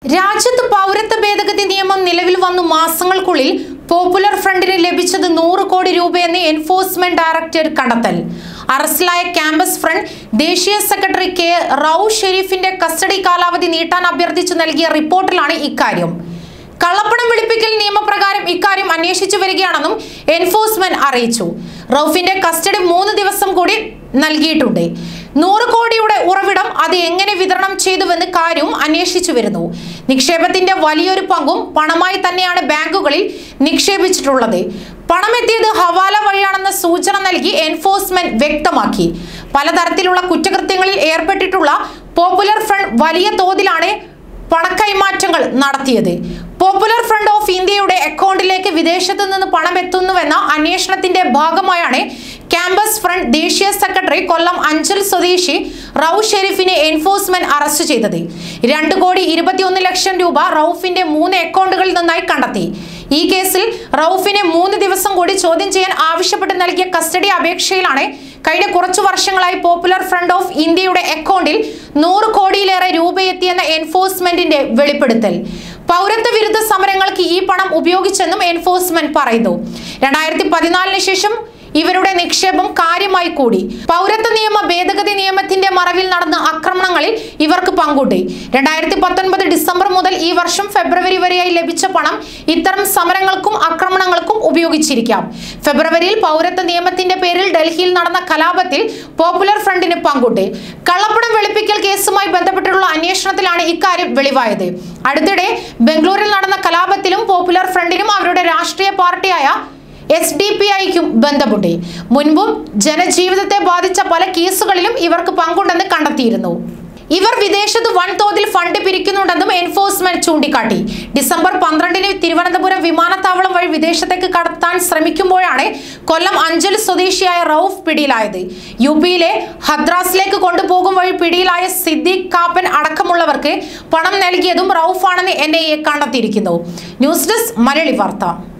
രാജ്യത്ത് പൗരത്വ ഭേദഗതി നിയമം നിലവിൽ വന്നു മാസങ്ങൾക്കുള്ളിൽ പോപ്പുലർ ഫ്രണ്ടിന് ലഭിച്ചത് നൂറ് കോടി രൂപയെന്ന് എൻഫോഴ്സ്മെന്റ് ഡയറക്ടറേറ്റ് കണ്ടെത്തൽ അറസ്റ്റിലായ ക്യാമ്പസ് ഫ്രണ്ട് ദേശീയ സെക്രട്ടറി കെ റൌ ഷെരീഫിന്റെ കസ്റ്റഡി കാലാവധി നീട്ടാൻ അഭ്യർത്ഥിച്ചു നൽകിയ റിപ്പോർട്ടിലാണ് ഇക്കാര്യം കള്ളപ്പണം വെളുപ്പിക്കൽ നിയമപ്രകാരം ഇക്കാര്യം അന്വേഷിച്ചു വരികയാണെന്നും എൻഫോഴ്സ്മെന്റ് അറിയിച്ചു റൌഫിന്റെ കസ്റ്റഡി മൂന്ന് ദിവസം കൂടി നൽകിയിട്ടുണ്ട് നൂറ് കോടിയുടെ ഉറവിടം അത് എങ്ങനെ വിതരണം ചെയ്തുവെന്ന് കാര്യവും അന്വേഷിച്ചു വരുന്നു നിക്ഷേപത്തിന്റെ വലിയൊരു പങ്കും പണമായി തന്നെയാണ് ബാങ്കുകളിൽ നിക്ഷേപിച്ചിട്ടുള്ളത് പണം എത്തിയത് ഹവാല വഴിയാണെന്ന സൂചന നൽകി എൻഫോഴ്സ്മെന്റ് വ്യക്തമാക്കി പലതരത്തിലുള്ള കുറ്റകൃത്യങ്ങളിൽ ഏർപ്പെട്ടിട്ടുള്ള പോപ്പുലർ ഫ്രണ്ട് വലിയ തോതിലാണ് പണക്കൈമാറ്റങ്ങൾ നടത്തിയത് പോപ്പുലർ ഫ്രണ്ട് ഓഫ് ഇന്ത്യയുടെ അക്കൗണ്ടിലേക്ക് വിദേശത്ത് നിന്ന് പണം എത്തുന്നുവെന്ന അന്വേഷണത്തിന്റെ ഭാഗമായാണ് ക്യാമ്പസ് ഫ്രണ്ട് ദേശീയ സെക്രട്ടറി കൊല്ലം അഞ്ചൽ സ്വദേശി റൌ ഷെരീഫിനെ എൻഫോഴ്സ്മെന്റ് അറസ്റ്റ് ചെയ്തത് രണ്ട് കോടി ഇരുപത്തിയൊന്ന് ലക്ഷം രൂപ റൌഫിന്റെ മൂന്ന് അക്കൗണ്ടുകളിൽ നിന്നായി കണ്ടെത്തി ഈ കേസിൽ റൌഫിനെ മൂന്ന് ദിവസം കൂടി ചോദ്യം ചെയ്യാൻ ആവശ്യപ്പെട്ട് നൽകിയ കസ്റ്റഡി അപേക്ഷയിലാണ് കഴിഞ്ഞ കുറച്ചു വർഷങ്ങളായി പോപ്പുലർ ഫ്രണ്ട് ഓഫ് ഇന്ത്യയുടെ അക്കൗണ്ടിൽ നൂറ് കോടിയിലേറെ രൂപയെത്തിയെന്ന എൻഫോഴ്സ്മെന്റിന്റെ വെളിപ്പെടുത്തൽ പൗരത്വ വിരുദ്ധ സമരങ്ങൾക്ക് ഈ പണം ഉപയോഗിച്ചെന്നും എൻഫോഴ്സ്മെന്റ് പറയുന്നു രണ്ടായിരത്തി പതിനാലിന് ശേഷം ഇവരുടെ നിക്ഷേപം കാര്യമായി കൂടി പൗരത്വ നിയമ ഭേദഗതി നിയമത്തിന്റെ മറവിൽ നടന്ന ആക്രമണങ്ങളിൽ ഇവർക്ക് പങ്കുണ്ട് രണ്ടായിരത്തി പത്തൊൻപത് ഡിസംബർ മുതൽ ഈ വർഷം ഫെബ്രുവരി വരെയായി ലഭിച്ച പണം ഇത്തരം സമരങ്ങൾക്കും ആക്രമണങ്ങൾക്കും ഉപയോഗിച്ചിരിക്കാം ഫെബ്രുവരിയിൽ പൗരത്വ നിയമത്തിന്റെ പേരിൽ ഡൽഹിയിൽ നടന്ന കലാപത്തിൽ പോപ്പുലർ ഫ്രണ്ടിന് പങ്കുണ്ട് കള്ളപ്പണം വെളുപ്പിക്കൽ കേസുമായി ബന്ധപ്പെട്ടുള്ള അന്വേഷണത്തിലാണ് ഇക്കാര്യം വെളിവായത് അടുത്തിടെ ബംഗളൂരിൽ നടന്ന കലാപത്തിലും പോപ്പുലർ ഫ്രണ്ടിനും അവരുടെ രാഷ്ട്രീയ പാർട്ടിയായ എസ് ഡി പി ഐക്കും ബന്ധമുണ്ട് മുൻപും ജനജീവിതത്തെ ബാധിച്ച പല കേസുകളിലും ഇവർക്ക് പങ്കുണ്ടെന്ന് കണ്ടെത്തിയിരുന്നു ഇവർ വിദേശത്ത് വൻതോതിൽ ഫണ്ട് പിരിക്കുന്നുണ്ടെന്നും എൻഫോഴ്സ്മെന്റ് ചൂണ്ടിക്കാട്ടി ഡിസംബർ പന്ത്രണ്ടിന് തിരുവനന്തപുരം വിമാനത്താവളം വഴി വിദേശത്തേക്ക് കടത്താൻ ശ്രമിക്കുമ്പോഴാണ് കൊല്ലം അഞ്ചൽ സ്വദേശിയായ റൌഫ് പിടിയിലായത് യു പിയിലെ ഹദ്രാസിലേക്ക് കൊണ്ടുപോകും വഴി പിടിയിലായ സിദ്ദീഖ് കാപ്പൻ അടക്കമുള്ളവർക്ക് പണം നൽകിയതും റൌഫാണെന്ന് എൻ ഐ എ കണ്ടെത്തിയിരിക്കുന്നു ന്യൂസ് ഡെസ്ക് മലയാളി വാർത്ത